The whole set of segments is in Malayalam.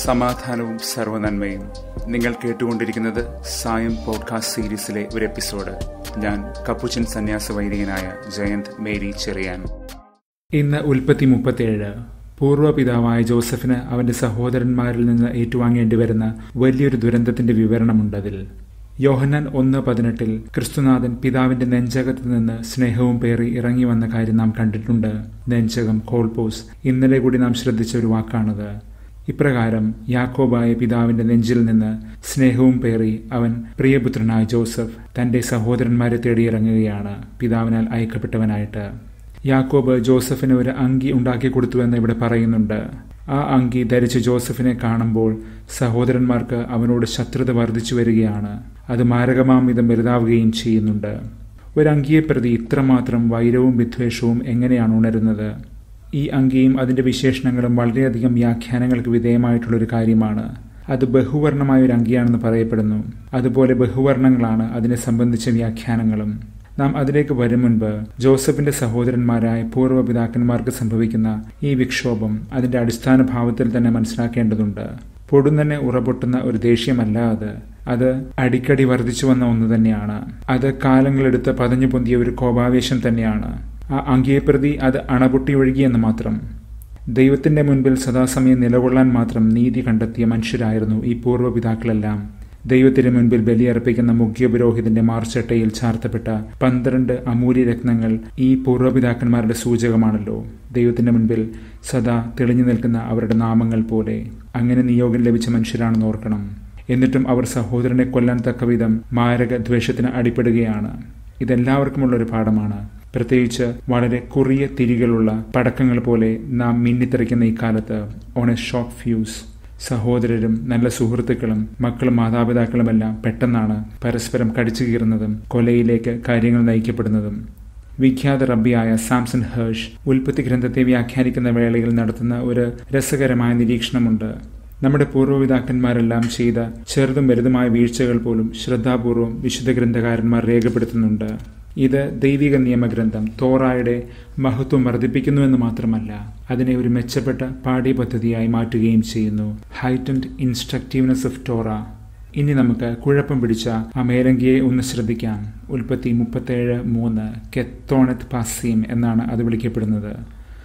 സമാധാനവും സർവനന്മയും നിങ്ങൾ കേട്ടുകൊണ്ടിരിക്കുന്നത് സായം പോഡ്കാസ്റ്റ് സീരീസിലെ ഒരു എപ്പിസോഡ് ഞാൻ കപ്പുച്ചൻ സന്യാസ വൈദികനായ ജയന്ത് മേരി ചെറിയാൻ ഇന്ന് ഉൽപ്പത്തി മുപ്പത്തിയേഴ് പൂർവ്വപിതാവായ ജോസഫിന് അവന്റെ സഹോദരന്മാരിൽ നിന്ന് ഏറ്റുവാങ്ങേണ്ടി വരുന്ന വലിയൊരു ദുരന്തത്തിന്റെ വിവരണമുണ്ടതിൽ യോഹന്നാൻ ഒന്ന് പതിനെട്ടിൽ ക്രിസ്തുനാഥൻ പിതാവിന്റെ നെഞ്ചകത്ത് നിന്ന് സ്നേഹവും പേറി ഇറങ്ങി വന്ന കാര്യം നാം കണ്ടിട്ടുണ്ട് നെഞ്ചകം കോൾപോസ് ഇന്നലെ കൂടി നാം ശ്രദ്ധിച്ച ഒരു വാക്കാണത് ഇപ്രകാരം യാക്കോബായ പിതാവിന്റെ നെഞ്ചിൽ നിന്ന് സ്നേഹവും പേറി അവൻ പ്രിയപുത്രനായ ജോസഫ് തന്റെ സഹോദരന്മാരെ തേടിയിറങ്ങുകയാണ് പിതാവിനാൽ അയക്കപ്പെട്ടവനായിട്ട് യാക്കോബ് ജോസഫിന് ഒരു അങ്കി ഉണ്ടാക്കി കൊടുത്തുവെന്ന് ഇവിടെ പറയുന്നുണ്ട് ആ അങ്കി ധരിച്ച് ജോസഫിനെ കാണുമ്പോൾ സഹോദരന്മാർക്ക് അവനോട് ശത്രുത വർദ്ധിച്ചു വരികയാണ് അത് മാരകമാമിതം വലുതാവുകയും ചെയ്യുന്നുണ്ട് ഒരങ്കിയെ പ്രതി ഇത്രമാത്രം വൈരവും വിദ്വേഷവും എങ്ങനെയാണ് ഉണരുന്നത് ഈ അങ്കിയും അതിന്റെ വിശേഷണങ്ങളും വളരെയധികം വ്യാഖ്യാനങ്ങൾക്ക് വിധേയമായിട്ടുള്ളൊരു കാര്യമാണ് അത് ബഹുവർണമായ ഒരു അങ്കിയാണെന്ന് പറയപ്പെടുന്നു അതുപോലെ ബഹുവർണങ്ങളാണ് അതിനെ സംബന്ധിച്ച വ്യാഖ്യാനങ്ങളും നാം അതിലേക്ക് വരും മുൻപ് ജോസഫിന്റെ സഹോദരന്മാരായ പൂർവ്വപിതാക്കന്മാർക്ക് സംഭവിക്കുന്ന ഈ വിക്ഷോഭം അതിന്റെ അടിസ്ഥാന ഭാവത്തിൽ തന്നെ മനസ്സിലാക്കേണ്ടതുണ്ട് പൊടുന്നനെ ഉറപൊട്ടുന്ന ഒരു ദേഷ്യമല്ല അത് അത് അടിക്കടി വർദ്ധിച്ചു വന്ന ഒന്ന് തന്നെയാണ് അത് കാലങ്ങളെടുത്ത് പതഞ്ഞു പൊന്തിയ ഒരു കോപാവേശം തന്നെയാണ് ആ അങ്കിയെപ്രതി അത് അണപൊട്ടി ഒഴുകിയെന്ന് മാത്രം ദൈവത്തിന്റെ മുൻപിൽ സദാസമയം നിലകൊള്ളാൻ മാത്രം നീതി കണ്ടെത്തിയ മനുഷ്യരായിരുന്നു ഈ പൂർവ്വപിതാക്കളെല്ലാം ദൈവത്തിന് മുൻപിൽ ബലിയർപ്പിക്കുന്ന മുഖ്യപുരോഹിതന്റെ മാർച്ചട്ടയിൽ ചാർത്തപ്പെട്ട പന്ത്രണ്ട് അമൂല്യ രത്നങ്ങൾ ഈ പൂർവ്വപിതാക്കന്മാരുടെ സൂചകമാണല്ലോ ദൈവത്തിന്റെ മുൻപിൽ സദാ തെളിഞ്ഞു നിൽക്കുന്ന അവരുടെ നാമങ്ങൾ പോലെ അങ്ങനെ നിയോഗം ലഭിച്ച മനുഷ്യരാണെന്ന് ഓർക്കണം എന്നിട്ടും അവർ സഹോദരനെ കൊല്ലാൻ തക്കവിധം മാരക ദ്വേഷത്തിന് അടിപ്പെടുകയാണ് ഇതെല്ലാവർക്കുമുള്ള ഒരു പാഠമാണ് പ്രത്യേകിച്ച് വളരെ കുറിയ തിരികളുള്ള പടക്കങ്ങൾ പോലെ നാം മിന്നിത്തെറിക്കുന്ന ഈ കാലത്ത് ഓൺ എ ഷോക്ക് ഫ്യൂസ് സഹോദരരും നല്ല സുഹൃത്തുക്കളും മക്കളും മാതാപിതാക്കളുമെല്ലാം പെട്ടെന്നാണ് പരസ്പരം കടിച്ചു കീറുന്നതും കൊലയിലേക്ക് കാര്യങ്ങൾ നയിക്കപ്പെടുന്നതും വിഖ്യാത റബ്ബിയായ സാംസൺ ഹേഷ് ഉൽപ്പത്തി ഗ്രന്ഥത്തെ വ്യാഖ്യാനിക്കുന്ന വേളയിൽ നടത്തുന്ന ഒരു രസകരമായ നിരീക്ഷണമുണ്ട് നമ്മുടെ പൂർവ്വപിതാക്കന്മാരെല്ലാം ചെയ്ത ചെറുതും വലുതുമായ വീഴ്ചകൾ പോലും ശ്രദ്ധാപൂർവം വിശുദ്ധ ഗ്രന്ഥകാരന്മാർ രേഖപ്പെടുത്തുന്നുണ്ട് ഇത് ദൈവിക നിയമഗ്രന്ഥം തോറായുടെ മഹത്വം വർദ്ധിപ്പിക്കുന്നുവെന്ന് മാത്രമല്ല അതിനെ ഒരു മെച്ചപ്പെട്ട പാഠ്യപദ്ധതിയായി മാറ്റുകയും ചെയ്യുന്നു ഹൈറ്റൻഡ് ഇൻസ്ട്രക്റ്റീവ്നെസ് ഓഫ് ടോറ ഇനി നമുക്ക് കുഴപ്പം പിടിച്ച ആ മേലങ്കിയെ ഒന്ന് ശ്രദ്ധിക്കാം ഉൽപ്പത്തി മുപ്പത്തേഴ് മൂന്ന് കെത്തോണത്ത് പാസീം എന്നാണ് അത് വിളിക്കപ്പെടുന്നത്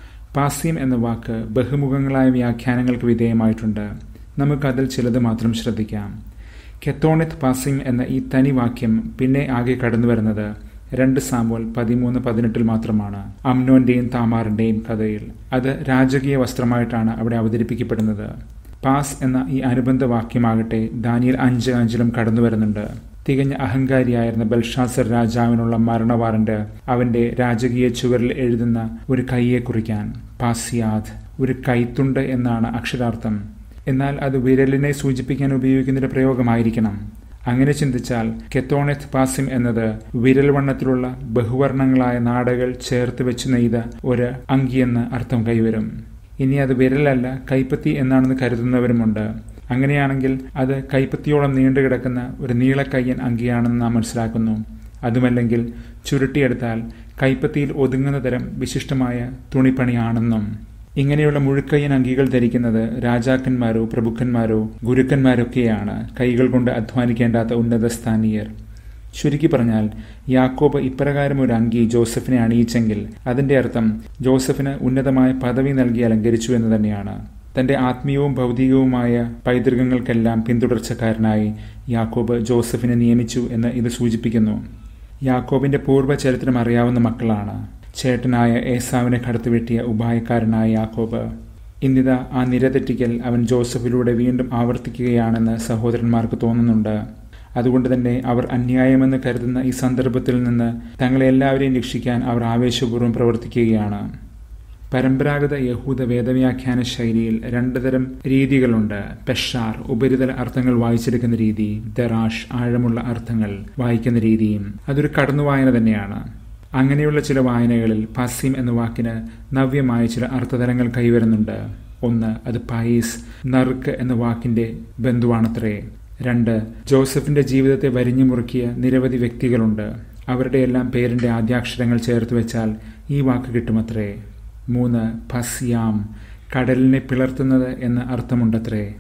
പാസീം എന്ന വാക്ക് ബഹുമുഖങ്ങളായ വ്യാഖ്യാനങ്ങൾക്ക് വിധേയമായിട്ടുണ്ട് നമുക്കതിൽ ചിലത് മാത്രം ശ്രദ്ധിക്കാം കെത്തോണിത് പാസിം എന്ന ഈ തനി വാക്യം പിന്നെ ആകെ കടന്നു വരുന്നത് രണ്ട് സാമ്പോൽ പതിമൂന്ന് പതിനെട്ടിൽ മാത്രമാണ് അമ്നോന്റെയും താമാറിന്റെയും കഥയിൽ അത് രാജകീയ വസ്ത്രമായിട്ടാണ് അവിടെ അവതരിപ്പിക്കപ്പെടുന്നത് പാസ് എന്ന ഈ അനുബന്ധ വാക്യമാകട്ടെ ദാനിയൽ അഞ്ച് അഞ്ചിലും കടന്നു വരുന്നുണ്ട് തികഞ്ഞ അഹങ്കാരിയായിരുന്ന ബൽഷാസർ രാജാവിനുള്ള മരണവാറന്റ് അവന്റെ രാജകീയ ചുവരിൽ എഴുതുന്ന ഒരു കൈയെ കുറിക്കാൻ പാസിയാദ് ഒരു കൈത്തുണ്ട് എന്നാണ് അക്ഷരാർത്ഥം എന്നാൽ അത് വിരലിനെ സൂചിപ്പിക്കാൻ ഉപയോഗിക്കുന്നൊരു പ്രയോഗമായിരിക്കണം അങ്ങനെ ചിന്തിച്ചാൽ കെത്തോണെത്ത് പാസിം എന്നത് വിരൽ വണ്ണത്തിലുള്ള ബഹുവർണങ്ങളായ നാടകൾ ചേർത്ത് വെച്ച് നെയ്ത ഒരു അങ്കിയെന്ന് അർത്ഥം കൈവരും ഇനി അത് വിരലല്ല കൈപ്പത്തി എന്നാണെന്ന് കരുതുന്നവരുമുണ്ട് അങ്ങനെയാണെങ്കിൽ അത് കൈപ്പത്തിയോളം നീണ്ടുകിടക്കുന്ന ഒരു നീളക്കയ്യൻ അങ്കിയാണെന്ന് നാം മനസ്സിലാക്കുന്നു അതുമല്ലെങ്കിൽ ചുരുട്ടിയെടുത്താൽ കൈപ്പത്തിയിൽ ഒതുങ്ങുന്ന തരം വിശിഷ്ടമായ തുണിപ്പണിയാണെന്നും ഇങ്ങനെയുള്ള മുഴുക്കയ്യൻ അങ്കികൾ ധരിക്കുന്നത് രാജാക്കന്മാരോ പ്രഭുക്കന്മാരോ ഗുരുക്കന്മാരൊക്കെയാണ് കൈകൾ കൊണ്ട് അധ്വാനിക്കേണ്ടാത്ത ഉന്നത സ്ഥാനീയർ ചുരുക്കി പറഞ്ഞാൽ യാക്കോബ് ഇപ്രകാരം ഒരു അങ്കി ജോസഫിനെ അണിയിച്ചെങ്കിൽ അതിന്റെ അർത്ഥം ജോസഫിന് ഉന്നതമായ പദവി നൽകി അലങ്കരിച്ചു എന്ന് തന്നെയാണ് തന്റെ ആത്മീയവും ഭൗതികവുമായ പൈതൃകങ്ങൾക്കെല്ലാം പിന്തുടർച്ചക്കാരനായി യാക്കോബ് ജോസഫിനെ നിയമിച്ചു എന്ന് ഇത് സൂചിപ്പിക്കുന്നു യാക്കോബിന്റെ പൂർവ്വ ചരിത്രം അറിയാവുന്ന മക്കളാണ് ചേട്ടനായ ഏസാവിനെ കടത്തിവെട്ടിയ ഉപായക്കാരനായ യാക്കോബ് ഇന്നിത ആ നിരതെറ്റിക്കൽ അവൻ ജോസഫിലൂടെ വീണ്ടും ആവർത്തിക്കുകയാണെന്ന് സഹോദരന്മാർക്ക് തോന്നുന്നുണ്ട് അതുകൊണ്ട് തന്നെ അവർ അന്യായമെന്ന് കരുതുന്ന ഈ സന്ദർഭത്തിൽ നിന്ന് തങ്ങളെ എല്ലാവരെയും രക്ഷിക്കാൻ അവർ ആവേശപൂർവ്വം പ്രവർത്തിക്കുകയാണ് പരമ്പരാഗത യഹൂദ വേദവ്യാഖ്യാന ശൈലിയിൽ രണ്ടു തരം രീതികളുണ്ട് പെഷാർ ഉപരിതല അർത്ഥങ്ങൾ വായിച്ചെടുക്കുന്ന രീതി ദറാഷ് ആഴമുള്ള അർത്ഥങ്ങൾ വായിക്കുന്ന രീതിയും അതൊരു കടന്നുവായന തന്നെയാണ് അങ്ങനെയുള്ള ചില വായനകളിൽ പസീം എന്ന വാക്കിന് നവ്യമായ ചില അർത്ഥതലങ്ങൾ കൈവരുന്നുണ്ട് ഒന്ന് അത് പൈസ് നറുക്ക് എന്ന വാക്കിന്റെ ബന്ധുവാണത്രേ രണ്ട് ജോസഫിന്റെ ജീവിതത്തെ വരിഞ്ഞു മുറുക്കിയ നിരവധി വ്യക്തികളുണ്ട് അവരുടെ എല്ലാം പേരിന്റെ ആദ്യാക്ഷരങ്ങൾ ചേർത്ത് വെച്ചാൽ ഈ വാക്ക് കിട്ടുമത്രേ മൂന്ന് പസ്യാം കടലിനെ പിളർത്തുന്നത് എന്ന അർത്ഥമുണ്ടത്രേ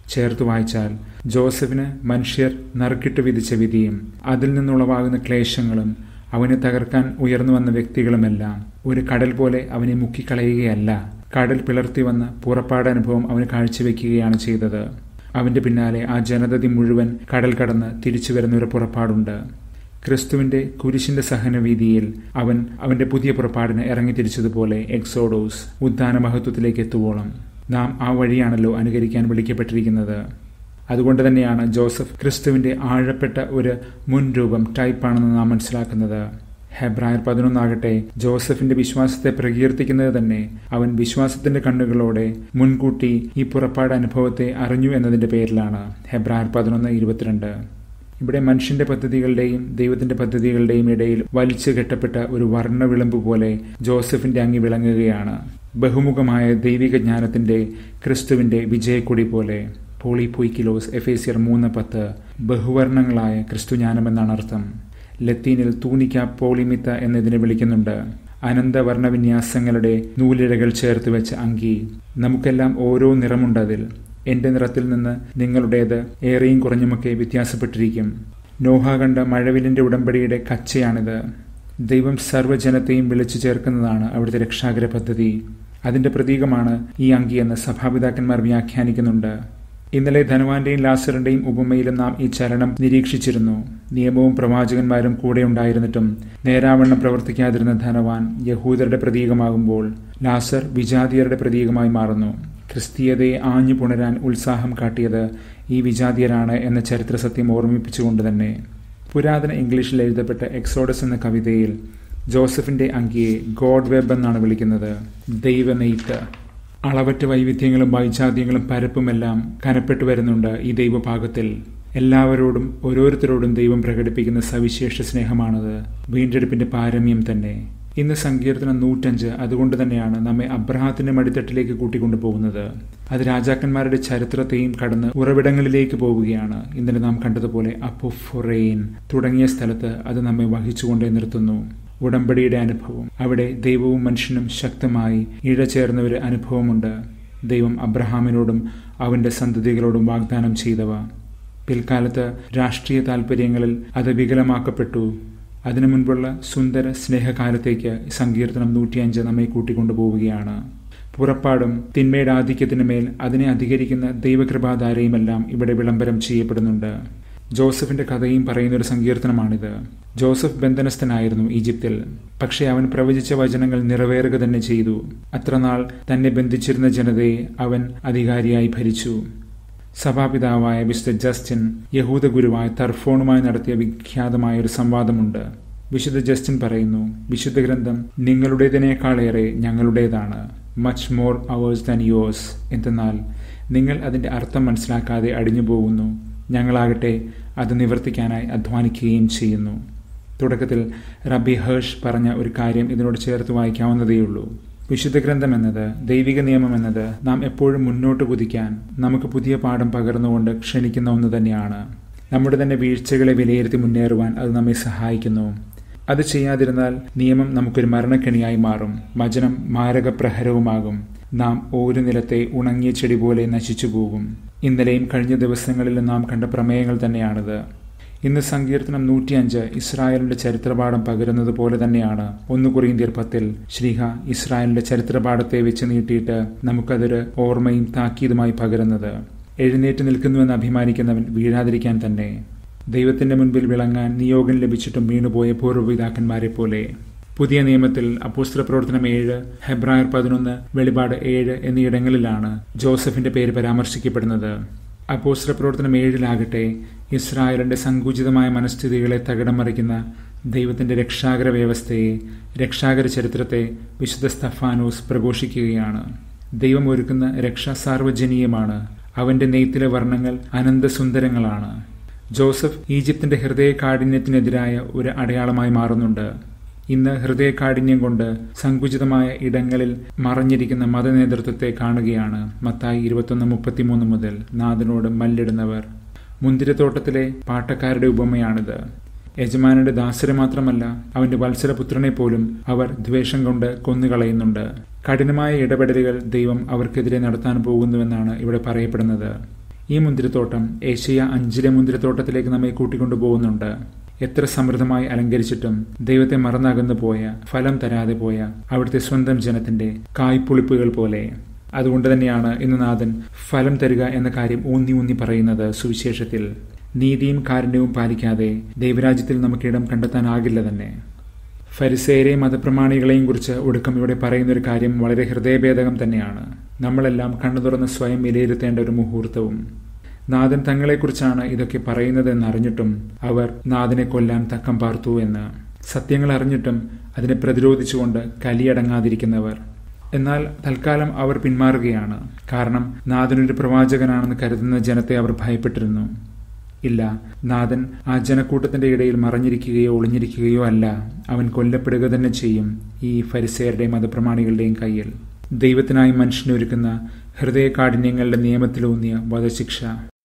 ചേർത്ത് വായിച്ചാൽ ജോസഫിന് മനുഷ്യർ നറുക്കിട്ട് വിധിച്ച വിധിയും അതിൽ നിന്നുളവാകുന്ന ക്ലേശങ്ങളും അവനെ തകർക്കാൻ ഉയർന്നു വന്ന വ്യക്തികളുമെല്ലാം ഒരു കടൽ പോലെ അവനെ മുക്കിക്കളയുകയല്ല കടൽ പിളർത്തി വന്ന പുറപ്പാടനുഭവം അവന് കാഴ്ചവെക്കുകയാണ് ചെയ്തത് അവന്റെ പിന്നാലെ ആ ജനതതി മുഴുവൻ കടൽ കടന്ന് തിരിച്ചു വരുന്ന ഒരു പുറപ്പാടുണ്ട് ക്രിസ്തുവിന്റെ കുരിശിന്റെ സഹനവീതിയിൽ അവൻ അവന്റെ പുതിയ പുറപ്പാടിന് ഇറങ്ങി തിരിച്ചതുപോലെ എക്സോഡോസ് ഉദ്ധാന മഹത്വത്തിലേക്ക് എത്തുവോളം നാം ആ വഴിയാണല്ലോ അനുകരിക്കാൻ വിളിക്കപ്പെട്ടിരിക്കുന്നത് അതുകൊണ്ട് തന്നെയാണ് ജോസഫ് ക്രിസ്തുവിന്റെ ആഴപ്പെട്ട ഒരു മുൻരൂപം ടൈപ്പാണെന്ന് നാം മനസ്സിലാക്കുന്നത് ഹെബ്രായർ പതിനൊന്നാകട്ടെ ജോസഫിന്റെ വിശ്വാസത്തെ പ്രകീർത്തിക്കുന്നത് തന്നെ അവൻ വിശ്വാസത്തിന്റെ കണ്ണുകളോടെ മുൻകൂട്ടി ഈ പുറപ്പാട് അനുഭവത്തെ അറിഞ്ഞു എന്നതിന്റെ പേരിലാണ് ഹെബ്രായർ പതിനൊന്ന് ഇരുപത്തിരണ്ട് ഇവിടെ മനുഷ്യന്റെ പദ്ധതികളുടെയും ദൈവത്തിന്റെ പദ്ധതികളുടെയും ഇടയിൽ വലിച്ചു കെട്ടപ്പെട്ട ഒരു വർണ്ണവിളമ്പ് പോലെ ജോസഫിന്റെ അങ്ങി വിളങ്ങുകയാണ് ബഹുമുഖമായ ദൈവിക ജ്ഞാനത്തിന്റെ ക്രിസ്തുവിന്റെ വിജയക്കൊടി പോലെ പോളി പൊയ്ക്കിലോസ് എഫേസിയർ മൂന്ന് പത്ത് ബഹുവർണ്ണങ്ങളായ ക്രിസ്തുജ്ഞാനമെന്നാണ് അർത്ഥം ലത്തീനിൽ തൂനിക്ക പോളിമിത്ത എന്നതിനെ വിളിക്കുന്നുണ്ട് അനന്തവർണ്ണവിന്യാസങ്ങളുടെ നൂലിഴകൾ ചേർത്ത് വെച്ച അങ്കി നമുക്കെല്ലാം ഓരോ നിറമുണ്ടതിൽ എന്റെ നിറത്തിൽ നിന്ന് നിങ്ങളുടേത് ഏറെയും കുറഞ്ഞുമൊക്കെ വ്യത്യാസപ്പെട്ടിരിക്കും നോഹ കണ്ട മഴവിലിന്റെ ഉടമ്പടിയുടെ കച്ചയാണിത് ദൈവം സർവ്വജനത്തെയും വിളിച്ചു ചേർക്കുന്നതാണ് അവിടുത്തെ രക്ഷാകര പദ്ധതി അതിന്റെ പ്രതീകമാണ് ഈ അങ്കിയെന്ന് സഭാപിതാക്കന്മാർ വ്യാഖ്യാനിക്കുന്നുണ്ട് ഇന്നലെ ധനവാന്റെയും ലാസറിന്റെയും ഉപമയിലും നാം ഈ ചലനം നിരീക്ഷിച്ചിരുന്നു നിയമവും പ്രവാചകന്മാരും കൂടെ ഉണ്ടായിരുന്നിട്ടും നേരാവണ്ണം പ്രവർത്തിക്കാതിരുന്ന ധനവാൻ യഹൂദരുടെ പ്രതീകമാകുമ്പോൾ ലാസർ വിജാതിയരുടെ പ്രതീകമായി മാറുന്നു ക്രിസ്തീയതയെ ആഞ്ഞു പുണരാൻ ഉത്സാഹം കാട്ടിയത് ഈ വിജാതിയരാണ് എന്ന ചരിത്ര സത്യം ഓർമ്മിപ്പിച്ചുകൊണ്ട് തന്നെ പുരാതന ഇംഗ്ലീഷിൽ എഴുതപ്പെട്ട എക്സോഡസ് എന്ന കവിതയിൽ ജോസഫിന്റെ അങ്കിയെ ഗോഡ് വെബ് എന്നാണ് വിളിക്കുന്നത് ദൈവനെയ്ത്ത് അളവറ്റ വൈവിധ്യങ്ങളും വൈജാത്യങ്ങളും പരപ്പുമെല്ലാം കനപ്പെട്ടു വരുന്നുണ്ട് ഈ ദൈവഭാഗത്തിൽ എല്ലാവരോടും ഓരോരുത്തരോടും ദൈവം പ്രകടിപ്പിക്കുന്ന സവിശേഷ സ്നേഹമാണത് വീണ്ടെടുപ്പിന്റെ പാരമ്യം തന്നെ ഇന്ന് സങ്കീർത്തനം നൂറ്റഞ്ച് അതുകൊണ്ട് തന്നെയാണ് നമ്മെ അബ്രഹാത്തിന്റെ മടിത്തട്ടിലേക്ക് കൂട്ടിക്കൊണ്ടു പോകുന്നത് അത് രാജാക്കന്മാരുടെ ചരിത്രത്തെയും കടന്ന് ഉറവിടങ്ങളിലേക്ക് പോവുകയാണ് ഇന്നലെ നാം കണ്ടതുപോലെ അപ്പുഫൊറെയിൻ തുടങ്ങിയ സ്ഥലത്ത് അത് നമ്മെ വഹിച്ചുകൊണ്ടേ നിർത്തുന്നു ഉടമ്പടിയുടെ അനുഭവം അവിടെ ദൈവവും മനുഷ്യനും ശക്തമായി ഇഴചേർന്ന ഒരു അനുഭവമുണ്ട് ദൈവം അബ്രഹാമിനോടും അവന്റെ സന്തതികളോടും വാഗ്ദാനം ചെയ്തവ പിൽക്കാലത്ത് രാഷ്ട്രീയ താൽപ്പര്യങ്ങളിൽ അത് വികലമാക്കപ്പെട്ടു അതിനു മുൻപുള്ള സുന്ദര സ്നേഹകാലത്തേക്ക് സങ്കീർത്തനം നൂറ്റിയഞ്ച് നമ്മെ കൂട്ടിക്കൊണ്ടുപോവുകയാണ് പുറപ്പാടും തിന്മയുടെ ആധിക്യത്തിനു മേൽ അതിനെ അധികരിക്കുന്ന ദൈവകൃപാധാരയുമെല്ലാം ഇവിടെ വിളംബരം ചെയ്യപ്പെടുന്നുണ്ട് ജോസഫിന്റെ കഥയും പറയുന്ന ഒരു സങ്കീർത്തനമാണിത് ജോസഫ് ബന്ധനസ്ഥനായിരുന്നു ഈജിപ്തിൽ പക്ഷേ അവൻ പ്രവചിച്ച വചനങ്ങൾ നിറവേറുക തന്നെ ചെയ്തു അത്രനാൾ തന്നെ ബന്ധിച്ചിരുന്ന ജനതയെ അവൻ അധികാരിയായി ഭരിച്ചു സഭാപിതാവായ വിശുദ്ധ ജസ്റ്റിൻ യഹൂദ ഗുരുവായ തർഫോണുമായി നടത്തിയ വിഖ്യാതമായ ഒരു സംവാദമുണ്ട് വിശുദ്ധ ജസ്റ്റിൻ പറയുന്നു വിശുദ്ധ ഗ്രന്ഥം നിങ്ങളുടേതിനേക്കാളേറെ ഞങ്ങളുടേതാണ് much more ours than yours എന്തെന്നാൽ നിങ്ങൾ അതിന്റെ അർത്ഥം മനസ്സിലാക്കാതെ അടിഞ്ഞു പോകുന്നു ഞങ്ങളാകട്ടെ അത് നിവർത്തിക്കാനായി അധ്വാനിക്കുകയും ചെയ്യുന്നു തുടക്കത്തിൽ റബി ഹേഷ് പറഞ്ഞ ഒരു കാര്യം ഇതിനോട് ചേർത്ത് വായിക്കാവുന്നതേയുള്ളൂ വിശുദ്ധ ഗ്രന്ഥം എന്നത് ദൈവിക നിയമം എന്നത് നാം എപ്പോഴും മുന്നോട്ട് കുതിക്കാൻ നമുക്ക് പുതിയ പാഠം പകർന്നുകൊണ്ട് ക്ഷണിക്കുന്ന ഒന്ന് തന്നെയാണ് നമ്മുടെ തന്നെ വീഴ്ചകളെ വിലയിരുത്തി മുന്നേറുവാൻ അത് നമ്മെ സഹായിക്കുന്നു അത് ചെയ്യാതിരുന്നാൽ നിയമം നമുക്കൊരു മരണക്കെണിയായി മാറും വചനം മാരകപ്രഹരവുമാകും നാം ഒരു നിലത്തെ ഉണങ്ങിയ ചെടി പോലെ നശിച്ചു പോകും ഇന്നലെയും കഴിഞ്ഞ ദിവസങ്ങളിലും നാം കണ്ട പ്രമേയങ്ങൾ തന്നെയാണിത് ഇന്ന് സങ്കീർത്തനം നൂറ്റിയഞ്ച് ഇസ്രായേലിന്റെ ചരിത്രപാഠം പകരുന്നത് പോലെ തന്നെയാണ് ഒന്ന് കുറിയന്തിയർ പത്തിൽ ശ്രീഹ ഇസ്രായേലിന്റെ ചരിത്രപാഠത്തെ വെച്ച് നീട്ടിയിട്ട് നമുക്കതൊരു ഓർമ്മയും താക്കീതുമായി പകരുന്നത് എഴുന്നേറ്റ് നിൽക്കുന്നുവെന്ന് അഭിമാനിക്കുന്നവൻ വീഴാതിരിക്കാൻ തന്നെ ദൈവത്തിന്റെ മുൻപിൽ വിളങ്ങാൻ നിയോഗം ലഭിച്ചിട്ടും വീണുപോയ പൂർവ്വപിതാക്കന്മാരെ പോലെ പുതിയ നിയമത്തിൽ അപ്പോസ്ത്ര പ്രവർത്തനം ഏഴ് ഹെബ്രായർ പതിനൊന്ന് വെളിപാട് ഏഴ് എന്നീയിടങ്ങളിലാണ് ജോസഫിന്റെ പേര് പരാമർശിക്കപ്പെടുന്നത് അപ്പോസ്ത്ര പ്രവർത്തനം ഏഴിലാകട്ടെ ഇസ്രായേലിന്റെ സങ്കുചിതമായ മനസ്ഥിതികളെ തകിടം മറിക്കുന്ന ദൈവത്തിന്റെ രക്ഷാകര വ്യവസ്ഥയെ രക്ഷാകര ചരിത്രത്തെ വിശുദ്ധ സ്തഫാനോസ് പ്രഘോഷിക്കുകയാണ് ദൈവം ഒരുക്കുന്ന രക്ഷ സാർവജനീയമാണ് അവന്റെ നെയ്ത്തിലെ വർണ്ണങ്ങൾ അനന്തസുന്ദരങ്ങളാണ് ജോസഫ് ഈജിപ്തിന്റെ ഹൃദയ കാഠിന്യത്തിനെതിരായ ഒരു അടയാളമായി മാറുന്നുണ്ട് ഇന്ന് ഹൃദയകാഠിന്യം കൊണ്ട് സങ്കുചിതമായ ഇടങ്ങളിൽ മറഞ്ഞിരിക്കുന്ന മതനേതൃത്വത്തെ കാണുകയാണ് മത്തായി ഇരുപത്തൊന്ന് മുപ്പത്തിമൂന്ന് മുതൽ നാഥനോട് മല്ലിടുന്നവർ മുന്തിരത്തോട്ടത്തിലെ പാട്ടക്കാരുടെ ഉപമയാണിത് യജമാനന്റെ ദാസരെ മാത്രമല്ല അവന്റെ വത്സരപുത്രനെ പോലും അവർ ദ്വേഷം കൊണ്ട് കൊന്നുകളയുന്നുണ്ട് കഠിനമായ ഇടപെടലുകൾ ദൈവം അവർക്കെതിരെ നടത്താൻ പോകുന്നുവെന്നാണ് ഇവിടെ പറയപ്പെടുന്നത് ഈ മുന്തിരിത്തോട്ടം ഏഷ്യ അഞ്ചിലെ മുന്തിരിത്തോട്ടത്തിലേക്ക് നമ്മെ കൂട്ടിക്കൊണ്ടുപോകുന്നുണ്ട് എത്ര സമൃദ്ധമായി അലങ്കരിച്ചിട്ടും ദൈവത്തെ മറന്നകന്നു പോയ ഫലം തരാതെ പോയ അവിടുത്തെ സ്വന്തം ജനത്തിന്റെ കായ്പുളിപ്പുകൾ പോലെ അതുകൊണ്ട് തന്നെയാണ് ഇന്ന് നാഥൻ ഫലം തരിക എന്ന കാര്യം ഊന്നി ഊന്നി പറയുന്നത് സുവിശേഷത്തിൽ നീതിയും കാരുണ്യവും പാലിക്കാതെ ദൈവരാജ്യത്തിൽ നമുക്കിടം കണ്ടെത്താനാകില്ല തന്നെ ഫരിസേരെയും മതപ്രമാണികളെയും കുറിച്ച് ഒടുക്കം ഇവിടെ പറയുന്ന ഒരു കാര്യം വളരെ ഹൃദയഭേദകം തന്നെയാണ് നമ്മളെല്ലാം കണ്ണു തുറന്ന് സ്വയം വിലയിരുത്തേണ്ട ഒരു മുഹൂർത്തവും നാഥൻ തങ്ങളെക്കുറിച്ചാണ് ഇതൊക്കെ പറയുന്നത് എന്നറിഞ്ഞിട്ടും അവർ നാഥനെ കൊല്ലാൻ തക്കം പാർത്തു എന്ന് സത്യങ്ങൾ അറിഞ്ഞിട്ടും അതിനെ പ്രതിരോധിച്ചുകൊണ്ട് കലിയടങ്ങാതിരിക്കുന്നവർ എന്നാൽ തൽക്കാലം അവർ പിന്മാറുകയാണ് കാരണം നാഥനൊരു പ്രവാചകനാണെന്ന് കരുതുന്ന ജനത്തെ അവർ ഭയപ്പെട്ടിരുന്നു ഇല്ല നാഥൻ ആ ജനക്കൂട്ടത്തിന്റെ ഇടയിൽ മറഞ്ഞിരിക്കുകയോ ഒളിഞ്ഞിരിക്കുകയോ അല്ല അവൻ കൊല്ലപ്പെടുക തന്നെ ചെയ്യും ഈ ഫരിസേരുടെയും മതപ്രമാണികളുടെയും കയ്യിൽ ദൈവത്തിനായി മനുഷ്യനൊരുക്കുന്ന ഹൃദയകാഠിന്യങ്ങളുടെ നിയമത്തിലൂന്നിയ വധശിക്ഷ